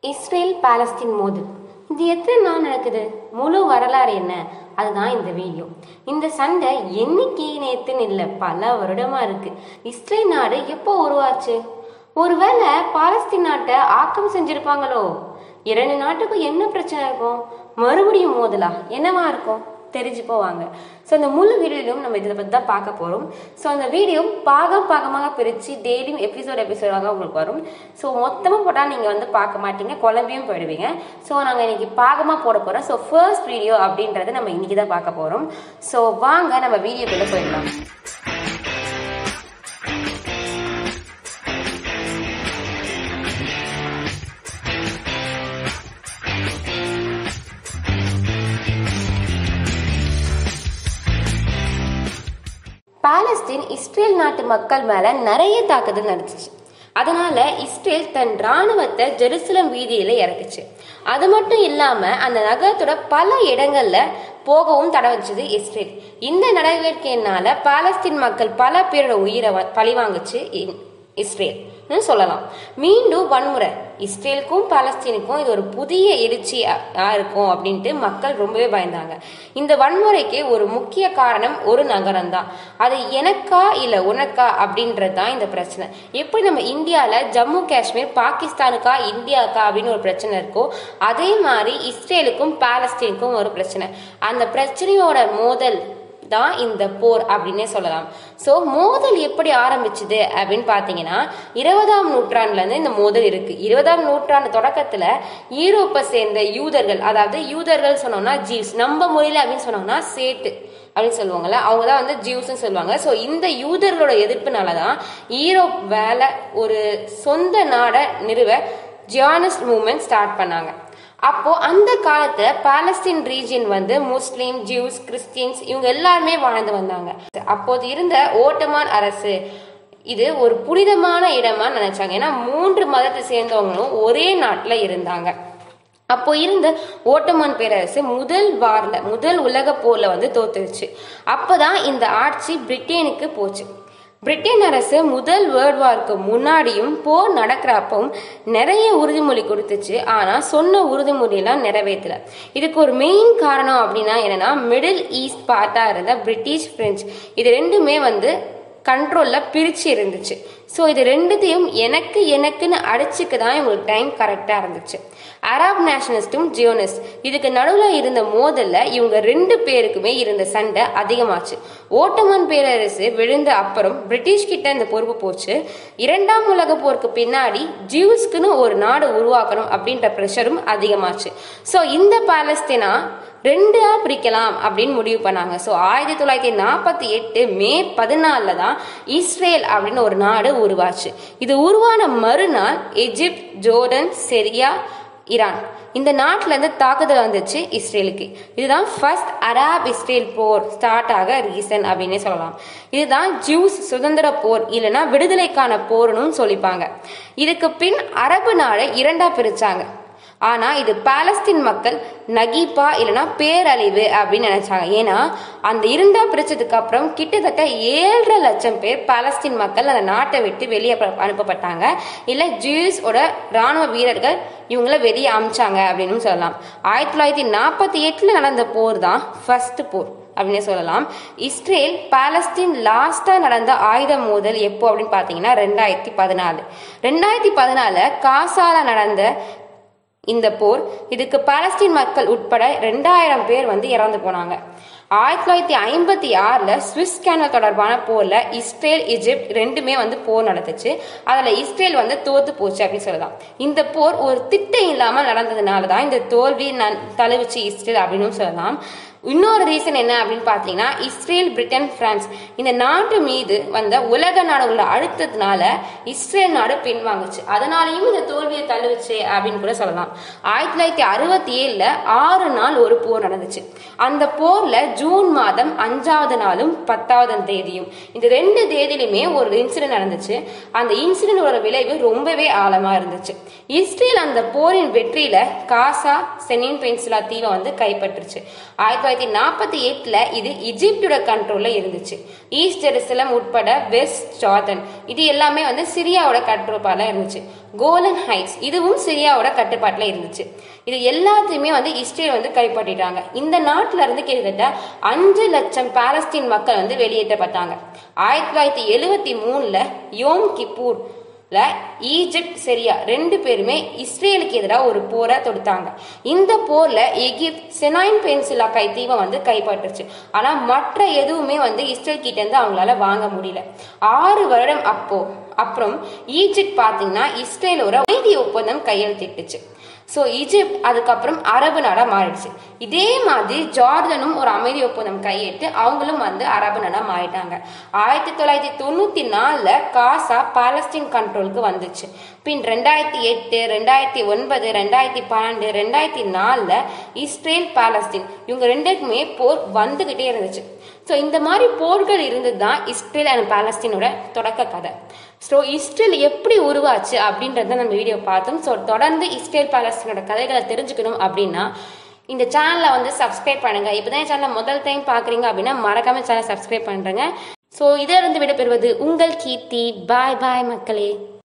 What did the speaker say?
Israel Palestine மோதல் இது எத்தனை நாள் நடக்குது முழு வரலாறு என்ன அதுதான் இந்த வீடியோ இந்த சண்டை என்னைக்கு நேத்துன்னு இல்லை பல வருடமா இருக்கு இஸ்ரேல் நாடு எப்போ உருவாச்சு ஒருவேளை பாலஸ்தீன் நாட்டை ஆக்கம் செஞ்சிருப்பாங்களோ இரண்டு நாட்டுக்கும் என்ன பிரச்சனை இருக்கும் மறுபடியும் மோதலா என்னவா இருக்கும் தெரிஞ்சு போவாங்க ஸோ அந்த முழு வீடியோலையும் நம்ம இதை பற்றி தான் பார்க்க போகிறோம் ஸோ அந்த வீடியோ பாகம் பாகமாக பிரித்து டெய்லியும் எபிசோட் எபிசோடாக உங்களுக்கு வரும் ஸோ மொத்தமாக போட்டால் நீங்கள் வந்து பார்க்க மாட்டீங்க குழம்பியும் போயிடுவீங்க ஸோ நாங்கள் இன்னைக்கு பாகமாக போட போகிறோம் ஸோ ஃபர்ஸ்ட் வீடியோ அப்படின்றத நம்ம இன்னைக்கு தான் பார்க்க போகிறோம் ஸோ வாங்க நம்ம வீடியோக்குள்ளே போயிடலாம் பாலஸ்தீன் இஸ்ரேல் நாட்டு மக்கள் மேல நிறைய தாக்குதல் நடந்துச்சு அதனால இஸ்ரேல் தன் ராணுவத்தை ஜெருசலம் வீதியில இறக்குச்சு அது மட்டும் இல்லாம அந்த நகரத்தோட பல இடங்கள்ல போகவும் தடை வச்சது இஸ்ரேல் இந்த நடவடிக்கையினால பாலஸ்தீன் மக்கள் பல பேரோட உயிரை வ- பழிவாங்குச்சு இ- இஸ்ரேல் சொல்லலாம் மீண்டும் வன்முறை இஸ்ரேலுக்கும் பாலஸ்தீனுக்கும் இது ஒரு புதிய எழுச்சியா இருக்கும் அப்படின்ட்டு மக்கள் ரொம்பவே பயந்தாங்க இந்த வன்முறைக்கு ஒரு முக்கிய காரணம் ஒரு நகரம் தான் அது எனக்கா இல்ல உனக்கா அப்படின்றது தான் இந்த பிரச்சனை எப்படி நம்ம இந்தியால ஜம்மு காஷ்மீர் பாகிஸ்தானுக்கா இந்தியாக்கா அப்படின்னு ஒரு பிரச்சனை இருக்கோ அதே மாதிரி இஸ்ரேலுக்கும் பாலஸ்தீனுக்கும் ஒரு பிரச்சனை அந்த பிரச்சனையோட மோதல் தான் இந்த போர் அப்படின்னே சொல்லலாம் ஸோ மோதல் எப்படி ஆரம்பிச்சுது அப்படின்னு பார்த்தீங்கன்னா இருபதாம் நூற்றாண்டுல இருந்து இந்த மோதல் இருக்கு இருபதாம் நூற்றாண்டு தொடக்கத்துல யூரோப்பை சேர்ந்த யூதர்கள் அதாவது யூதர்கள் சொன்னோம்னா ஜீவ்ஸ் நம்ம மொழியில அப்படின்னு சொன்னோம்னா சேட்டு அப்படின்னு சொல்லுவாங்கல்ல அவங்க தான் வந்து ஜீவ்ஸ்னு சொல்லுவாங்க ஸோ இந்த யூதர்களோட எதிர்ப்புனால தான் ஈரோப் வேலை ஒரு சொந்த நாடை நிறுவ ஜியானிஸ்ட் மூவ்மெண்ட் ஸ்டார்ட் பண்ணாங்க அப்போ அந்த காலத்துல பாலஸ்தீன் ரீஜியன் வந்து முஸ்லீம் ஜூஸ் கிறிஸ்டியன்ஸ் இவங்க எல்லாருமே வாழ்ந்து வந்தாங்க அப்போது இருந்த ஓட்டமான் அரசு இது ஒரு புனிதமான இடமா நினைச்சாங்க ஏன்னா மூன்று மதத்தை சேர்ந்தவங்களும் ஒரே நாட்டுல இருந்தாங்க அப்போ இருந்த ஓட்டமான் பேரரசு முதல் வார்ல முதல் உலக போர்ல வந்து தோத்துருச்சு அப்பதான் இந்த ஆட்சி பிரிட்டனுக்கு போச்சு பிரிட்டன் அரசு முதல் வேர்ல்ட் வார்க்கு முன்னாடியும் போர் நடக்கிறப்பவும் நிறைய உறுதிமொழி கொடுத்துச்சு ஆனா சொன்ன உறுதிமொழியெல்லாம் நிறைவேற்றல இதுக்கு ஒரு மெயின் காரணம் அப்படின்னா என்னன்னா மிடில் ஈஸ்ட் பார்ட்டா இருந்த பிரிட்டிஷ் பிரெஞ்சு இது ரெண்டுமே வந்து கண்ட்ரோல்ல பிரிச்சு இருந்துச்சு ஸோ இது ரெண்டுத்தையும் எனக்கு எனக்குன்னு அடிச்சுக்க தான் இவங்களுக்கு டைம் கரெக்டாக இருந்துச்சு அரப் நேஷனலிஸ்டும் ஜியோனிஸ்ட் இதுக்கு நடுவில் இருந்த மோதல்ல இவங்க ரெண்டு பேருக்குமே இருந்த சண்டை அதிகமாச்சு ஓட்டமான் பேரரசு விழுந்த அப்புறம் பிரிட்டிஷ் கிட்ட இந்த பொறுப்பு போச்சு இரண்டாம் உலக போருக்கு பின்னாடி ஜியூஸ்க்குன்னு ஒரு நாடு உருவாக்கணும் அப்படின்ற ப்ரெஷரும் அதிகமாச்சு ஸோ இந்த பாலஸ்தீனா ரெண்டா பிரிக்கலாம் அப்படின்னு முடிவு பண்ணாங்க ஸோ ஆயிரத்தி தொள்ளாயிரத்தி நாற்பத்தி எட்டு மே பதினாலில் தான் இஸ்ரேல் அப்படின்னு ஒரு நாடு உருவாச்சு இது உருவான மறுநாள் எஜிப்ட் ஜோர்டன் செரியா ஈரான் இந்த நாட்டுல இருந்து தாக்குதல் வந்துச்சு இஸ்ரேலுக்கு இதுதான் ஃபர்ஸ்ட் அராப் இஸ்ரேல் போர் ஸ்டார்ட் ஆக ரீசன் அப்படின்னே சொல்லலாம் இதுதான் ஜூஸ் சுதந்திர போர் இல்லைன்னா விடுதலைக்கான போர்னு சொல்லிப்பாங்க இதுக்கு பின் அரபு நாடை இரண்டா பிரிச்சாங்க ஆனா இது பாலஸ்தீன் மக்கள் நகீப்பா இல்லைன்னா பேரழிவு அப்படின்னு நினைச்சாங்க ஏன்னா அந்த இருந்தா பிரிச்சதுக்கு அப்புறம் கிட்டத்தட்ட ஏழரை லட்சம் பேர் பாலஸ்தீன் மக்கள் அந்த நாட்டை விட்டு வெளியே ப- அனுப்பப்பட்டாங்க இல்ல ஜூஸோட ராணுவ வீரர்கள் இவங்கள வெளியே அமிச்சாங்க அப்படின்னு சொல்லலாம் ஆயிரத்தி தொள்ளாயிரத்தி நாற்பத்தி எட்டுல நடந்த போர் தான் ஃபர்ஸ்ட் போர் அப்படின்னே சொல்லலாம் இஸ்ரேல் பாலஸ்தீன் லாஸ்டா நடந்த ஆயுத மோதல் எப்போ அப்படின்னு பார்த்தீங்கன்னா ரெண்டாயிரத்தி பதினாலு ரெண்டாயிரத்தி பதினால காசால நடந்த இந்த போர் இதுக்கு பாலஸ்தீன் மக்கள் உட்பட ரெண்டாயிரம் பேர் வந்து இறந்து போனாங்க ஆயிரத்தி தொள்ளாயிரத்தி ஐம்பத்தி ஆறுல சுவிஸ் கேனல் தொடர்பான போர்ல இஸ்ரேல் எஜிப்ட் ரெண்டுமே வந்து போர் நடந்துச்சு அதுல இஸ்ரேல் வந்து தோத்து போச்சு அப்படின்னு சொல்லலாம் இந்த போர் ஒரு திட்டம் இல்லாம நடந்ததுனால தான் இந்த தோல்வி நன் தழுவிச்சு இஸ்ரேல் அப்படின்னு சொல்லலாம் இன்னொரு ரீசன் என்ன அப்படின்னு பார்த்தீங்கன்னா இஸ்ரேல் பிரிட்டன் பிரான்ஸ் இந்த நாட்டு மீது வந்த உலக நாடுகளோட அழுத்தத்தினால இஸ்ரேல் நாடு பின்வாங்குச்சு அதனாலையும் இந்த தோல்வியை தள்ளுச்சு அப்படின்னு கூட சொல்லலாம் ஆயிரத்தி தொள்ளாயிரத்தி அறுபத்தி ஏழுல ஆறு நாள் ஒரு போர் நடந்துச்சு அந்த போர்ல ஜூன் மாதம் அஞ்சாவது நாளும் பத்தாவது தேதியும் இந்த ரெண்டு தேதியிலுமே ஒரு இன்சிடென்ட் நடந்துச்சு அந்த இன்சிடென்டோட விளைவு ரொம்பவே ஆழமா இருந்துச்சு இஸ்ரேல் அந்த போரின் வெற்றியில காசா செனின் பென்சிலா தீவை வந்து கைப்பற்றுச்சு ஆயிரத்தி தொள்ளாயிரத்தி நாற்பத்தி எட்டுல இது இஜிப்டோட கண்ட்ரோல்ல இருந்துச்சு ஈஸ்ட் ஜெருசலம் உட்பட வெஸ்ட் ஜார்டன் இது எல்லாமே வந்து சிரியாவோட கட்டுப்பாடுல இருந்துச்சு கோலன் ஹைட்ஸ் இதுவும் சிரியாவோட கட்டுப்பாட்டுல இருந்துச்சு இது எல்லாத்தையுமே வந்து இஸ்ரேல் வந்து கைப்பற்றிட்டாங்க இந்த நாட்டுல இருந்து கிட்டத்தட்ட அஞ்சு லட்சம் பாலஸ்தீன் மக்கள் வந்து வெளியேற்றப்பட்டாங்க ஆயிரத்தி தொள்ளாயிரத்தி எழுவத்தி மூணுல யோம் கிப்பூர் ல ஈஜிப்ட் சிரியா ரெண்டு பேருமே இஸ்ரேலுக்கு எதிராக ஒரு போரை தொடுத்தாங்க இந்த போர்ல எகிப்த் செனாயின் பென்சிலா கை தீவை வந்து கைப்பற்றுச்சு ஆனா மற்ற எதுவுமே வந்து இஸ்ரேல் கிட்ட இருந்து அவங்களால வாங்க முடியல ஆறு வருடம் அப்போ அப்புறம் ஈஜிப்ட் பாத்தீங்கன்னா இஸ்ரேலோட அமைதி ஒப்பந்தம் கையெழுத்திட்டுச்சு ஸோ ஈஜிப்ட் அதுக்கப்புறம் அரபு நாடா மாறிடுச்சு இதே மாதிரி ஜார்டனும் ஒரு அமைதி ஒப்பந்தம் கையிட்டு அவங்களும் வந்து அரபு நாடா மாறிட்டாங்க ஆயிரத்தி தொள்ளாயிரத்தி தொண்ணூத்தி நாலுல காசா பாலஸ்தீன் கண்ட்ரோலுக்கு வந்துச்சு பின் ரெண்டாயிரத்தி எட்டு ரெண்டாயிரத்தி ஒன்பது ரெண்டாயிரத்தி பன்னெண்டு ரெண்டாயிரத்தி நாலுல இஸ்ரேல் பாலஸ்தீன் இவங்க ரெண்டுக்குமே போர் வந்துகிட்டே இருந்துச்சு ஸோ இந்த மாதிரி போர்கள் இருந்தது தான் இஸ்ரேல் அண்ட் பாலஸ்தீனோட தொடக்க கதை ஸோ இஸ்ரேல் எப்படி உருவாச்சு அப்படின்றத நம்ம வீடியோ பார்த்தோம் ஸோ தொடர்ந்து இஸ்ரேல் பாலஸ்தீனோட கதைகளை தெரிஞ்சுக்கணும் அப்படின்னா இந்த சேனலை வந்து சப்ஸ்கிரைப் பண்ணுங்க இப்போதான் சேனலை முதல் டைம் பார்க்குறீங்க அப்படின்னா மறக்காம சேனல் சப்ஸ்கிரைப் பண்ணுறேங்க ஸோ இதிலிருந்து விடைபெறுவது உங்கள் கீர்த்தி பாய் பாய் மக்களே